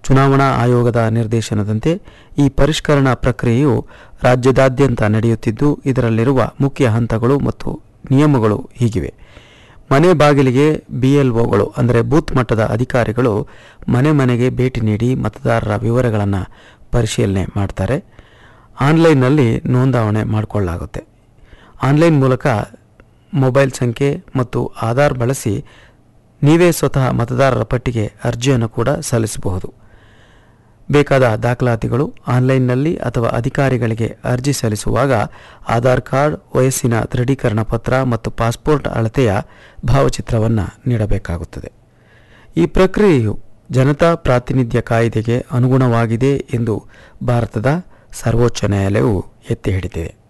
ಚುನಾವಣಾ ಆಯೋಗದ ನಿರ್ದೇಶನದಂತೆ ಈ ಪರಿಷ್ಕರಣಾ ಪ್ರಕ್ರಿಯೆಯು ರಾಜ್ಯದಾದ್ಯಂತ ನಡೆಯುತ್ತಿದ್ದು ಇದರಲ್ಲಿರುವ ಮುಖ್ಯ ಹಂತಗಳು ಮತ್ತು ನಿಯಮಗಳು ಹೀಗಿವೆ ಮನೆ ಬಾಗಿಲಿಗೆ ಬಿಎಲ್ಒಗಳು ಅಂದರೆ ಬೂತ್ ಮಟ್ಟದ ಅಧಿಕಾರಿಗಳು ಮನೆ ಮನೆಗೆ ಭೇಟಿ ನೀಡಿ ಮತದಾರರ ವಿವರಗಳನ್ನು ಪರಿಶೀಲನೆ ಮಾಡ್ತಾರೆ ಆನ್ಲೈನ್ನಲ್ಲಿ ನೋಂದಾವಣೆ ಮಾಡಿಕೊಳ್ಳಲಾಗುತ್ತೆ ಆನ್ಲೈನ್ ಮೂಲಕ ಮೊಬೈಲ್ ಸಂಖ್ಯೆ ಮತ್ತು ಆಧಾರ್ ಬಳಸಿ ನೀವೇ ಸ್ವತಃ ಮತದಾರರ ಪಟ್ಟಿಗೆ ಅರ್ಜಿಯನ್ನು ಕೂಡ ಸಲ್ಲಿಸಬಹುದು ಬೇಕಾದ ದಾಖಲಾತಿಗಳು ಆನ್ಲೈನ್ನಲ್ಲಿ ಅಥವಾ ಅಧಿಕಾರಿಗಳಿಗೆ ಅರ್ಜಿ ಸಲ್ಲಿಸುವಾಗ ಆಧಾರ್ ಕಾರ್ಡ್ ವಯಸ್ಸಿನ ದೃಢೀಕರಣ ಪತ್ರ ಮತ್ತು ಪಾಸ್ಪೋರ್ಟ್ ಅಳತೆಯ ಭಾವಚಿತ್ರವನ್ನು ನೀಡಬೇಕಾಗುತ್ತದೆ ಈ ಪ್ರಕ್ರಿಯೆಯು ಜನತಾ ಪ್ರಾತಿನಿಧ್ಯ ಕಾಯ್ದೆಗೆ ಅನುಗುಣವಾಗಿದೆ ಎಂದು ಭಾರತದ ಸರ್ವೋಚ್ಚ ನ್ಯಾಯಾಲಯವು ಎತ್ತಿ ಹಿಡಿದಿದೆ